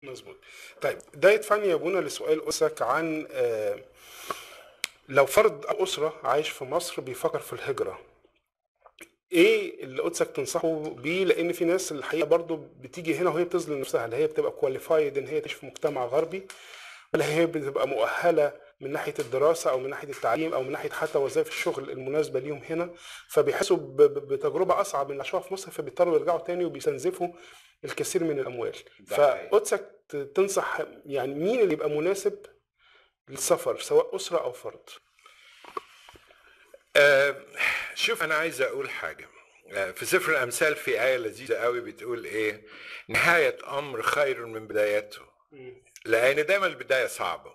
مظبوط طيب ده يدفعني يا ابونا لسؤال اسك عن آه، لو فرد أو اسره عايش في مصر بيفكر في الهجره ايه اللي قدسك تنصحه بيه لان في ناس الحقيقه برضو بتيجي هنا وهي بتظلم نفسها هل هي بتبقى كواليفايد ان هي تعيش في مجتمع غربي ولا هي بتبقى مؤهله من ناحيه الدراسه او من ناحيه التعليم او من ناحيه حتى وظائف الشغل المناسبه ليهم هنا فبيحسوا ب- ب- بتجربه اصعب من اللي عاشوها في مصر فبيضطروا يرجعوا تاني وبيستنزفوا الكثير من الاموال ده حقيقي. فقدسك ت- تنصح يعني مين اللي يبقى مناسب للسفر سواء اسره او فرد آه، شوف انا عايز اقول حاجه آه، في سفر الامثال في ايه لذيذه قوي بتقول ايه نهايه امر خير من بدايته لان دايما البدايه صعبه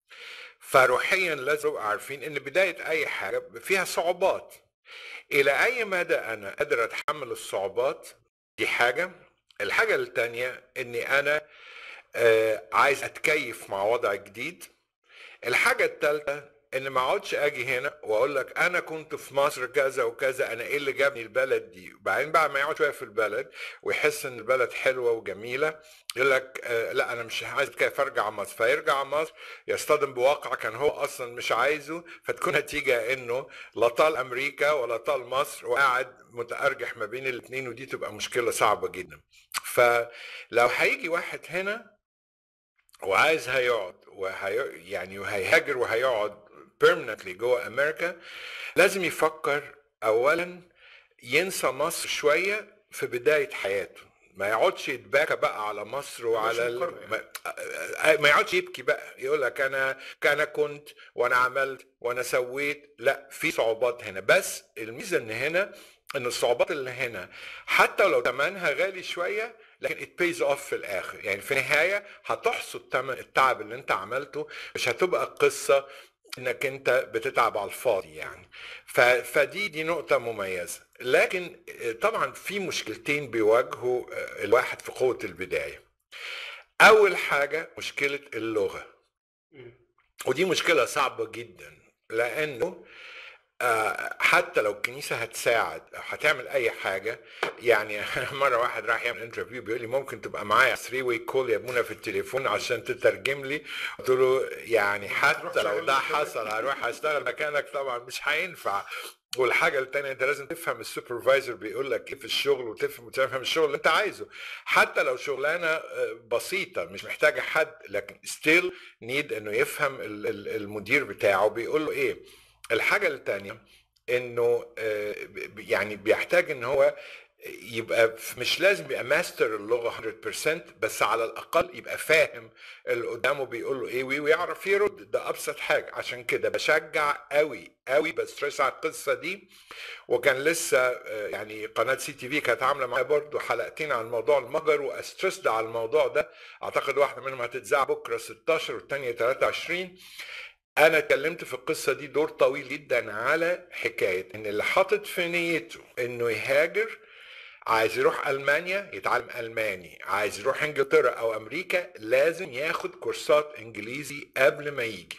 فروحيا لازم نبقى عارفين ان بدايه اي حاجه فيها صعوبات الى اي مدى انا قادر اتحمل الصعوبات دي حاجه الحاجه الثانيه اني انا آه، عايز اتكيف مع وضع جديد الحاجه الثالثه ان ما اقعدش اجي هنا واقول لك انا كنت في مصر كذا وكذا انا ايه اللي جابني البلد دي وبعدين بعد ما يقعد شويه في البلد ويحس ان البلد حلوه وجميله يقول لك آه لا انا مش عايز كيف ارجع مصر فيرجع مصر يصطدم بواقع كان هو اصلا مش عايزه فتكون نتيجه انه لا طال امريكا ولا طال مصر وقاعد متارجح ما بين الاثنين ودي تبقى مشكله صعبه جدا فلو هيجي واحد هنا وعايز هيقعد وهي يعني وهيهاجر وهيقعد permanently جوه امريكا لازم يفكر اولا ينسى مصر شويه في بدايه حياته ما يقعدش يتباكى بقى على مصر وعلى ال... مقارنة ما... ما يقعدش يبكي بقى يقول لك انا انا كنت وانا عملت وانا سويت لا في صعوبات هنا بس الميزه ان هنا ان الصعوبات اللي هنا حتى لو ثمنها غالي شويه لكن it pays off في الاخر يعني في النهايه هتحصد ثمن التعب اللي انت عملته مش هتبقى قصه انك انت بتتعب على الفاضي يعني ف... فدي دي نقطه مميزه لكن طبعا في مشكلتين بيواجهوا الواحد في قوه البدايه اول حاجه مشكله اللغه ودي مشكله صعبه جدا لانه آه، حتى لو الكنيسه هتساعد أو هتعمل اي حاجه يعني مره واحد راح يعمل انترفيو بيقول لي ممكن تبقى معايا 3 واي كول يا ابونا في التليفون عشان تترجم لي قلت له يعني حتى لو ده حصل هروح اشتغل مكانك طبعا مش هينفع والحاجه الثانيه انت لازم تفهم السوبرفايزر بيقول لك ايه في الشغل وتفهم وتفهم الشغل اللي انت عايزه حتى لو شغلانه آه، بسيطه مش محتاجه حد لكن ستيل نيد انه يفهم ال- ال- المدير بتاعه بيقول له ايه الحاجه الثانيه انه آه، ب- يعني بيحتاج ان هو يبقى ف- مش لازم يبقى ماستر اللغه 100% بس على الاقل يبقى فاهم اللي قدامه بيقول له ايه ويعرف يرد ده ابسط حاجه عشان كده بشجع قوي قوي بستريس على القصه دي وكان لسه آه، يعني قناه سي تي في كانت عامله معايا برضو حلقتين عن موضوع المجر واستريسد على الموضوع ده اعتقد واحده منهم هتتذاع بكره 16 والثانيه 23 انا اتكلمت في القصه دي دور طويل جدا على حكايه ان اللي حاطط في نيته انه يهاجر عايز يروح المانيا يتعلم الماني عايز يروح انجلترا او امريكا لازم ياخد كورسات انجليزي قبل ما يجي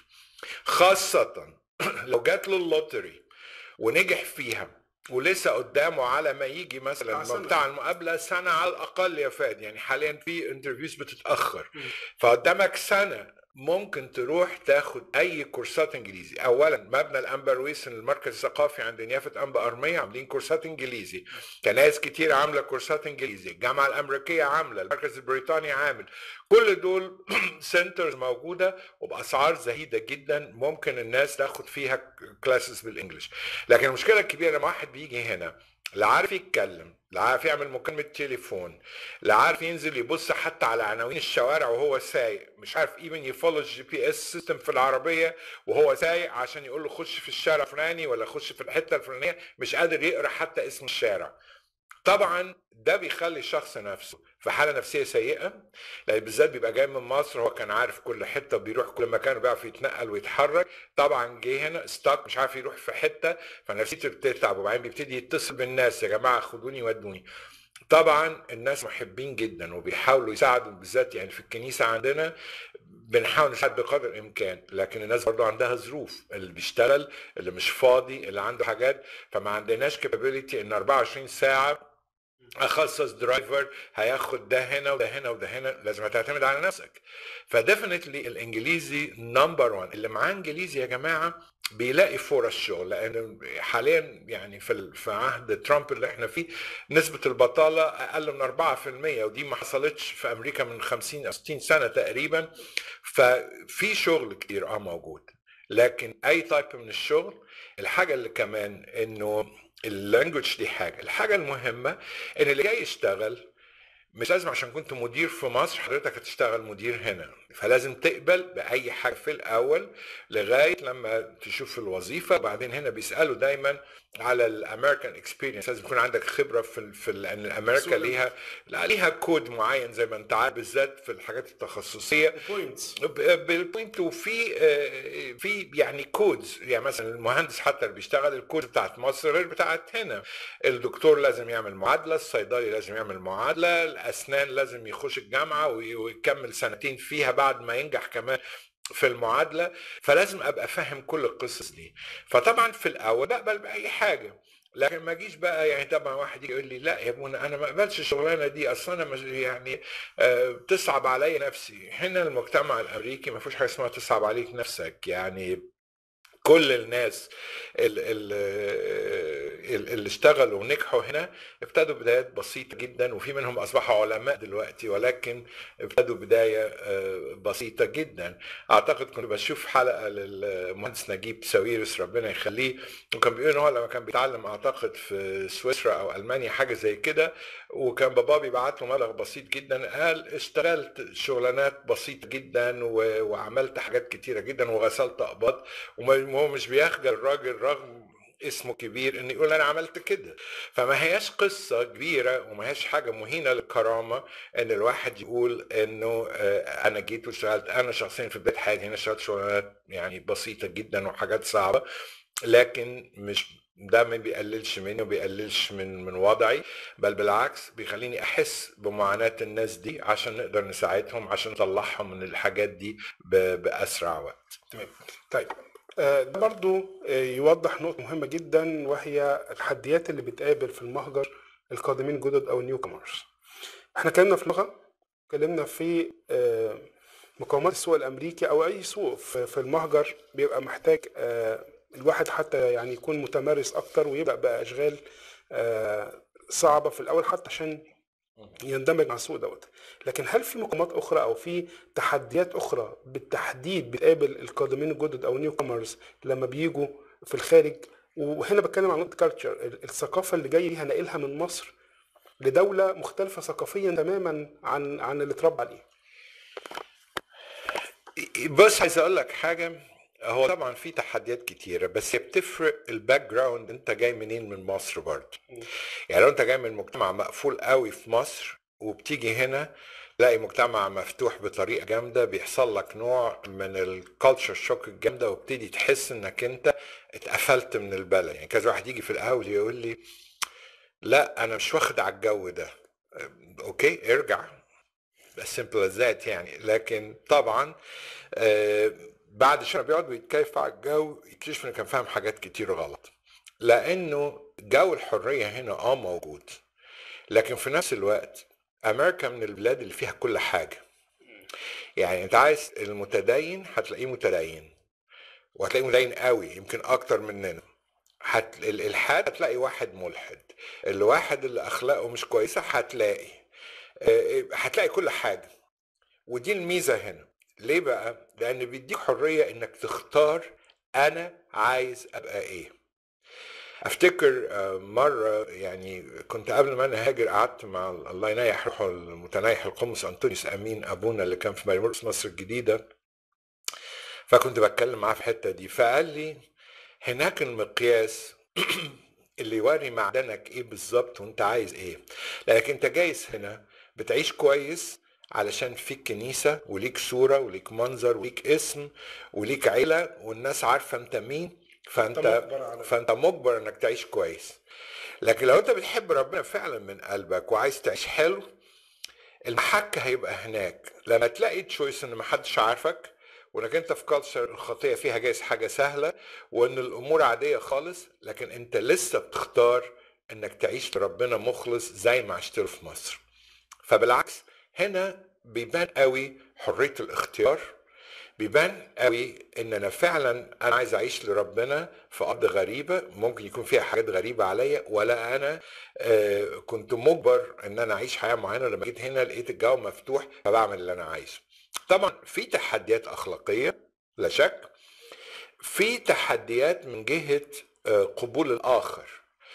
خاصه لو جات له اللوتري ونجح فيها ولسه قدامه على ما يجي مثلا بتاع سنة. بتاع المقابله سنه على الاقل يا فادي يعني حاليا في انترفيوز بتتاخر فقدامك سنه ممكن تروح تاخد اي كورسات انجليزي اولا مبنى الانبا رويسن المركز الثقافي عند نيافه انبا ارميه عاملين كورسات انجليزي كناس كتير عامله كورسات انجليزي الجامعه الامريكيه عامله المركز البريطاني عامل كل دول سنترز موجوده وباسعار زهيده جدا ممكن الناس تاخد فيها كلاسز بالانجلش لكن المشكله الكبيره لما واحد بيجي هنا لا عارف يتكلم لا عارف يعمل مكالمة تليفون لا عارف ينزل يبص حتى على عناوين الشوارع وهو سايق مش عارف ايفن يفولو الجي بي اس سيستم في العربية وهو سايق عشان يقول له خش في الشارع الفلاني ولا خش في الحتة الفلانية مش قادر يقرا حتى اسم الشارع طبعا ده بيخلي الشخص نفسه في حاله نفسيه سيئه لان بالذات بيبقى جاي من مصر هو كان عارف كل حته بيروح كل مكان بيعرف يتنقل ويتحرك طبعا جه هنا ستاك مش عارف يروح في حته فنفسيته بتتعب وبعدين بيبتدي يتصل بالناس يا جماعه خدوني ودوني طبعا الناس محبين جدا وبيحاولوا يساعدوا بالذات يعني في الكنيسه عندنا بنحاول نساعد بقدر الامكان لكن الناس برضو عندها ظروف اللي بيشتغل اللي مش فاضي اللي عنده حاجات فما عندناش كابابيلتي ان 24 ساعه اخصص درايفر هياخد ده هنا وده هنا وده هنا لازم تعتمد على نفسك فديفنتلي الانجليزي نمبر 1 اللي معاه انجليزي يا جماعه بيلاقي فرص شغل لان حاليا يعني في ال- في عهد ترامب اللي احنا فيه نسبه البطاله اقل من 4% ودي ما حصلتش في امريكا من 50 او 60 سنه تقريبا ففي شغل كتير اه موجود لكن اي تايب من الشغل الحاجه اللي كمان انه اللانجوج دي حاجه الحاجه المهمه ان اللي جاي يشتغل مش لازم عشان كنت مدير في مصر حضرتك هتشتغل مدير هنا فلازم تقبل باي حاجه في الاول لغايه لما تشوف الوظيفه وبعدين هنا بيسالوا دايما على الامريكان اكسبيرينس لازم يكون عندك خبره في ال في ال- لان امريكا سوق ليها لا ليها كود معين زي ما انت عارف بالذات في الحاجات التخصصيه بوينتس ب- بالبوينت وفي آه، في يعني كودز يعني مثلا المهندس حتى اللي بيشتغل الكود بتاعت مصر غير بتاعت هنا الدكتور لازم يعمل معادله الصيدلي لازم يعمل معادله الاسنان لازم يخش الجامعه وي- ويكمل سنتين فيها بعد ما ينجح كمان في المعادله فلازم ابقى فاهم كل القصص دي فطبعا في الاول بقبل باي حاجه لكن ما اجيش بقى يعني طبعا واحد يجي يقول لي لا يا ابونا انا ما اقبلش الشغلانه دي اصلا انا مش يعني آه، بتصعب عليا نفسي هنا المجتمع الامريكي ما فيش حاجه اسمها تصعب عليك نفسك يعني كل الناس ال- ال- ال- اللي اشتغلوا ونجحوا هنا ابتدوا بدايات بسيطة جدا وفي منهم أصبحوا علماء دلوقتي ولكن ابتدوا بداية آه، بسيطة جدا أعتقد كنت بشوف حلقة للمهندس نجيب ساويرس ربنا يخليه وكان بيقول إن هو لما كان بيتعلم أعتقد في سويسرا أو ألمانيا حاجة زي كده وكان باباه بيبعت له مبلغ بسيط جدا قال اشتغلت شغلانات بسيطة جدا و- وعملت حاجات كتيرة جدا وغسلت أقباط وهو مش بيخجل الراجل رغم اسمه كبير ان يقول انا عملت كده فما هياش قصة كبيرة وما هياش حاجة مهينة للكرامة ان الواحد يقول انه آه، انا جيت واشتغلت انا شخصيا في بداية حياتي هنا اشتغلت شغلانات يعني بسيطة جدا وحاجات صعبة لكن مش ده ما بيقللش مني وبيقللش من من وضعي بل بالعكس بيخليني احس بمعاناة الناس دي عشان نقدر نساعدهم عشان نطلعهم من الحاجات دي ب- باسرع وقت تمام طيب آه، ده برضو آه، يوضح نقطة مهمة جدا وهي التحديات اللي بتقابل في المهجر القادمين جدد او النيو كومرز احنا اتكلمنا في اللغة اتكلمنا في آه، مقاومات السوق الامريكي او اي سوق في في المهجر بيبقى محتاج آه، الواحد حتى يعني يكون متمرس اكتر ويبقى باشغال آه، صعبة في الاول حتى عشان يندمج مع السوق دوت لكن هل في مقاومات اخرى او في تحديات اخرى بالتحديد بتقابل القادمين الجدد او نيو كومرز لما بيجوا في الخارج وهنا بتكلم عن نقطه كالتشر الثقافه اللي جاي بيها ناقلها من مصر لدوله مختلفه ثقافيا تماما عن عن اللي اتربى عليه بص عايز اقول لك حاجه هو طبعا في تحديات كتيره بس هي بتفرق الباك جراوند انت جاي منين من مصر برضه يعني لو انت جاي من مجتمع مقفول قوي في مصر وبتيجي هنا تلاقي مجتمع مفتوح بطريقه جامده بيحصل لك نوع من الكالتشر شوك الجامده وبتدي تحس انك انت اتقفلت من البلد يعني كذا واحد يجي في القهوه يقول لي لا انا مش واخد على الجو ده اوكي ارجع as simple as that يعني لكن طبعا آه، بعد شويه بيقعد ويتكيف على الجو يكتشف انه كان فاهم حاجات كتير غلط لانه جو الحريه هنا اه موجود لكن في نفس الوقت امريكا من البلاد اللي فيها كل حاجه يعني انت عايز المتدين هتلاقيه متدين وهتلاقيه متدين قوي يمكن اكتر مننا هت... الالحاد هتلاقي واحد ملحد الواحد اللي اخلاقه مش كويسه هتلاقي آه، هتلاقي كل حاجه ودي الميزه هنا ليه بقى لان بيديك حريه انك تختار انا عايز ابقى ايه افتكر آه، مره يعني كنت قبل ما انا هاجر قعدت مع الله ينيح روحه المتنيح القمص انطونيوس امين ابونا اللي كان في ميمورس مصر الجديده فكنت بتكلم معاه في الحته دي فقال لي هناك المقياس اللي يوري معدنك ايه بالظبط وانت عايز ايه لانك انت جايز هنا بتعيش كويس علشان فيك كنيسة وليك صورة وليك منظر وليك اسم وليك عيلة والناس عارفة انت مين فانت مجبر على ده. فانت مجبر انك تعيش كويس لكن لو انت بتحب ربنا فعلا من قلبك وعايز تعيش حلو المحك هيبقى هناك لما تلاقي تشويس ان محدش عارفك وانك انت في كالتشر الخطيه فيها جايز حاجه سهله وان الامور عاديه خالص لكن انت لسه بتختار انك تعيش لربنا مخلص زي ما عشت له في مصر فبالعكس هنا بيبان قوي حريه الاختيار بيبان قوي ان انا فعلا انا عايز اعيش لربنا في ارض غريبه ممكن يكون فيها حاجات غريبه عليا ولا انا آه، كنت مجبر ان انا اعيش حياه معينه لما جيت هنا لقيت الجو مفتوح فبعمل اللي انا عايزه طبعا في تحديات اخلاقيه لا شك في تحديات من جهه آه، قبول الاخر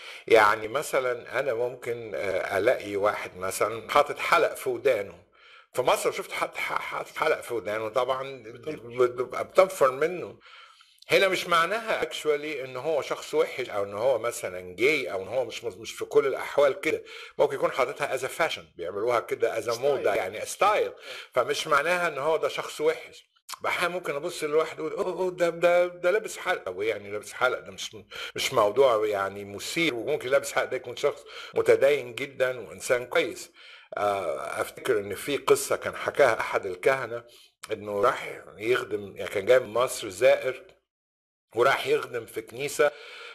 يعني مثلا انا ممكن آه، الاقي واحد مثلا حاطط حلق في ودانه في مصر شفت حد حاطط حلق في ودانه طبعا بتبقى بتنفر منه هنا مش معناها اكشوالي ان هو شخص وحش او ان هو مثلا جاي او ان هو مش مش في كل الاحوال كده ممكن يكون حاططها از فاشن بيعملوها كده از موضه يعني ستايل فمش معناها ان هو ده شخص وحش بحال ممكن ابص لواحد اقول اوه أوه، ده ده ده لابس حلقه طب إيه يعني لابس حلقه ده مش مش موضوع يعني مثير وممكن لابس حلقه ده يكون شخص متدين جدا وانسان كويس آه، افتكر ان في قصه كان حكاها احد الكهنه انه راح يخدم يعني كان جاي من مصر زائر وراح يخدم في كنيسه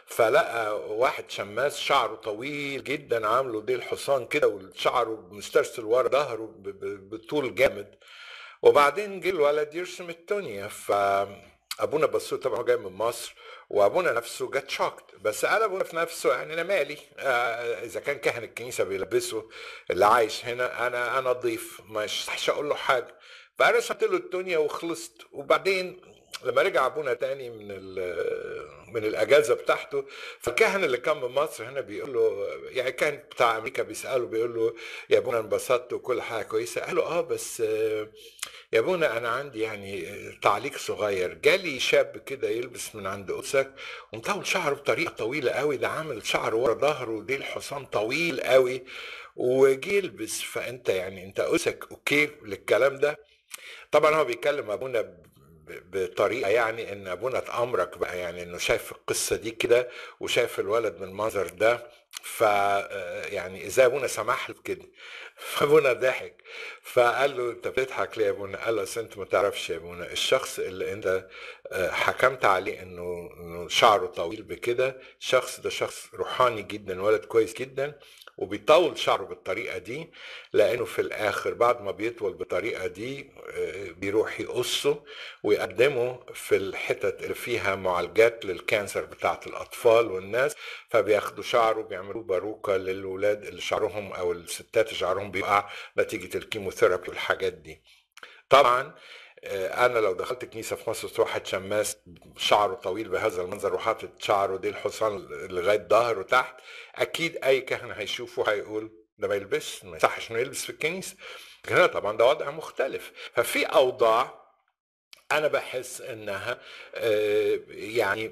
فلقى واحد شماس شعره طويل جدا عامله ديل حصان كده وشعره مسترسل ورا ظهره ب- ب- بطول جامد وبعدين جه الولد يرسم الدنيا فابونا بصوا طبعا هو جاي من مصر وابونا نفسه جت شوكت بس قال ابونا في نفسه يعني انا مالي آه اذا كان كاهن الكنيسه بيلبسه اللي عايش هنا انا انا ضيف مش صحش اقول له حاجه فانا رسمت له الدنيا وخلصت وبعدين لما رجع ابونا تاني من ال- من الاجازه بتاعته فالكاهن اللي كان من مصر هنا بيقول له يعني كان بتاع امريكا بيساله بيقول له يا ابونا انبسطت وكل حاجه كويسه قال له اه بس آه، يا ابونا انا عندي يعني تعليق صغير جالي شاب كده يلبس من عند قدسك ومطول شعره بطريقه طويله قوي ده عامل شعره ورا ظهره دي الحصان طويل قوي وجي يلبس فانت يعني انت قدسك اوكي للكلام ده طبعا هو بيتكلم ابونا ب- بطريقه يعني ان ابونا اتامرك بقى يعني انه شايف القصه دي كده وشايف الولد من المنظر ده ف يعني ازاي ابونا سمح له كده فابونا ضحك فقال له انت بتضحك ليه يا ابونا قال له أصل انت ما تعرفش يا ابونا الشخص اللي انت آه، حكمت عليه انه انه شعره طويل بكده الشخص ده شخص روحاني جدا ولد كويس جدا وبيطول شعره بالطريقه دي لانه في الاخر بعد ما بيطول بالطريقه دي آه، بيروح يقصه ويقدمه في الحتت اللي فيها معالجات للكانسر بتاعت الاطفال والناس فبياخدوا شعره بيعملوه باروكه للولاد اللي شعرهم او الستات اللي شعرهم بيقع نتيجه الكيموثيرابي والحاجات دي طبعا آه، انا لو دخلت كنيسه في مصر واحد شماس شعره طويل بهذا المنظر وحاطط شعره دي الحصان لغايه ظهره تحت اكيد اي كاهن هيشوفه هيقول ده ما يلبسش ما يصحش انه يلبس في الكنيسه لكن هنا طبعا ده وضع مختلف ففي اوضاع انا بحس انها آه، يعني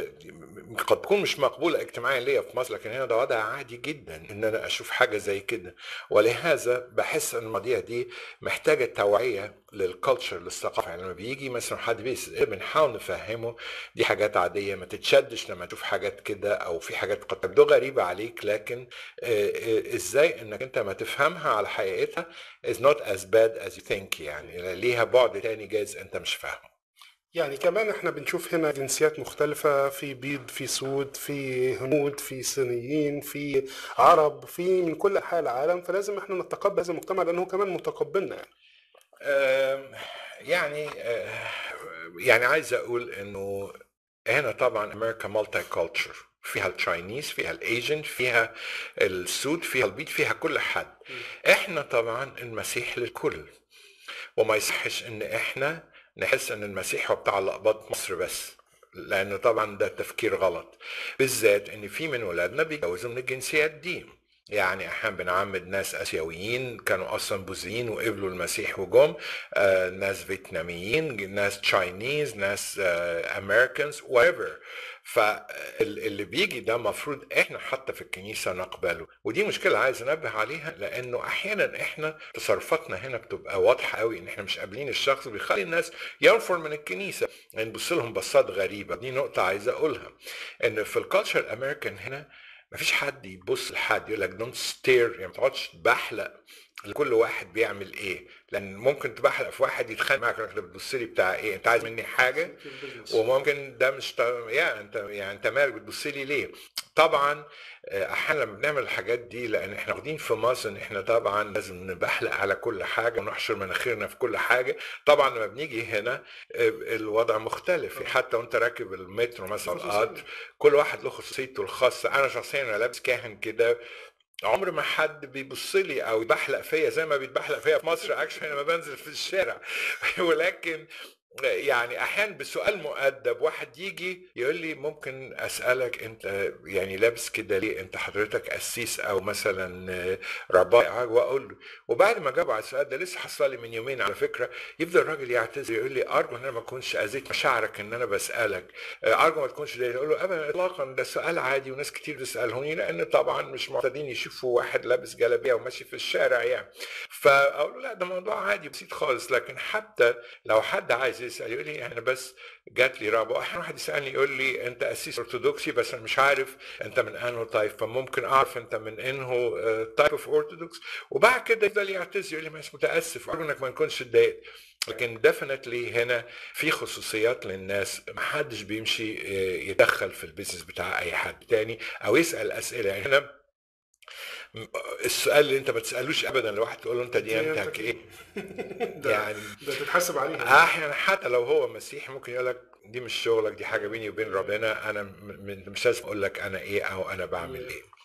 آه، قد تكون مش مقبوله اجتماعيا ليا في مصر لكن هنا ده وضع عادي جدا ان انا اشوف حاجه زي كده ولهذا بحس ان المواضيع دي محتاجه توعيه للكالتشر للثقافه يعني لما بيجي مثلا حد بيس بنحاول نفهمه دي حاجات عاديه ما تتشدش لما تشوف حاجات كده او في حاجات قد تبدو غريبه عليك لكن آه، آه، ازاي انك انت ما تفهمها على حقيقتها is not as bad as you think يعني ليها بعد تاني جايز انت مش فاهمه يعني كمان احنا بنشوف هنا جنسيات مختلفة في بيض في سود في هنود في صينيين في عرب في من كل انحاء العالم فلازم احنا نتقبل هذا المجتمع لانه كمان متقبلنا يعني آم، يعني آه، يعني عايز اقول انه هنا طبعا امريكا مالتي كولتشر فيها التشاينيز فيها الايجن فيها السود فيها البيض فيها كل حد احنا طبعا المسيح للكل وما يصحش ان احنا نحس ان المسيح هو بتاع لقبات مصر بس لانه طبعا ده تفكير غلط بالذات ان في من ولادنا بيتجوزوا من الجنسيات دي يعني احنا بنعمد ناس اسيويين كانوا اصلا بوذيين وقبلوا المسيح وجم آه ناس فيتناميين ناس تشاينيز ناس آه امريكانز whatever فاللي بيجي ده مفروض احنا حتى في الكنيسه نقبله ودي مشكله عايز انبه عليها لانه احيانا احنا تصرفاتنا هنا بتبقى واضحه قوي ان احنا مش قابلين الشخص بيخلي الناس ينفر من الكنيسه يعني نبص لهم بصات غريبه دي نقطه عايز اقولها ان في الكالتشر الامريكان هنا مفيش حد يبص لحد يقول لك دونت ستير يعني ما تقعدش تبحلق لكل واحد بيعمل ايه لان ممكن تبحلق في واحد يتخانق معاك انت بتبص لي بتاع ايه انت عايز مني حاجه وممكن ده مش ط- يعني انت يعني انت مالك بتبص لي ليه طبعا آه، احيانا لما بنعمل الحاجات دي لان احنا واخدين في مصر ان احنا طبعا لازم نبحلق على كل حاجه ونحشر مناخيرنا في كل حاجه طبعا لما بنيجي هنا آه، الوضع مختلف حتى وانت راكب المترو مثلا القطر كل واحد له خصوصيته الخاصه انا شخصيا انا لابس كاهن كده عمر ما حد بيبص لي او يبحلق فيا زي ما بيتبحلق فيا في مصر اكشن لما بنزل في الشارع ولكن يعني احيانا بسؤال مؤدب واحد يجي يقول لي ممكن اسالك انت يعني لابس كده ليه انت حضرتك قسيس او مثلا ربائع واقول له وبعد ما جاوب على السؤال ده لسه حصل لي من يومين على فكره يفضل الراجل يعتذر يقول لي ارجو ان انا ما اكونش اذيت مشاعرك ان انا بسالك ارجو ما تكونش ده اقول له ابدا اطلاقا ده سؤال عادي وناس كتير بتسالهوني لان طبعا مش معتادين يشوفوا واحد لابس جلابيه وماشي في الشارع يعني فاقول له لا ده موضوع عادي بسيط خالص لكن حتى لو حد عايز يسال يقول لي انا بس جات لي رغبه احيانا واحد يسالني يقول لي انت قسيس ارثوذكسي بس انا مش عارف انت من انه طيب فممكن اعرف انت من انه تايب اوف ارثوذكس وبعد كده يفضل يعتذر يقول لي مش متاسف ارجو انك ما تكونش اتضايقت لكن ديفنتلي هنا في خصوصيات للناس ما حدش بيمشي يدخل في البيزنس بتاع اي حد تاني او يسال اسئله يعني هنا السؤال اللي انت ما تسالوش ابدا لواحد تقول له انت ديانتك ايه ده يعني ده تتحاسب عليه احيانا حتى لو هو مسيحي ممكن يقول لك دي مش شغلك دي حاجه بيني وبين ربنا انا مش لازم اقول لك انا ايه او انا بعمل ايه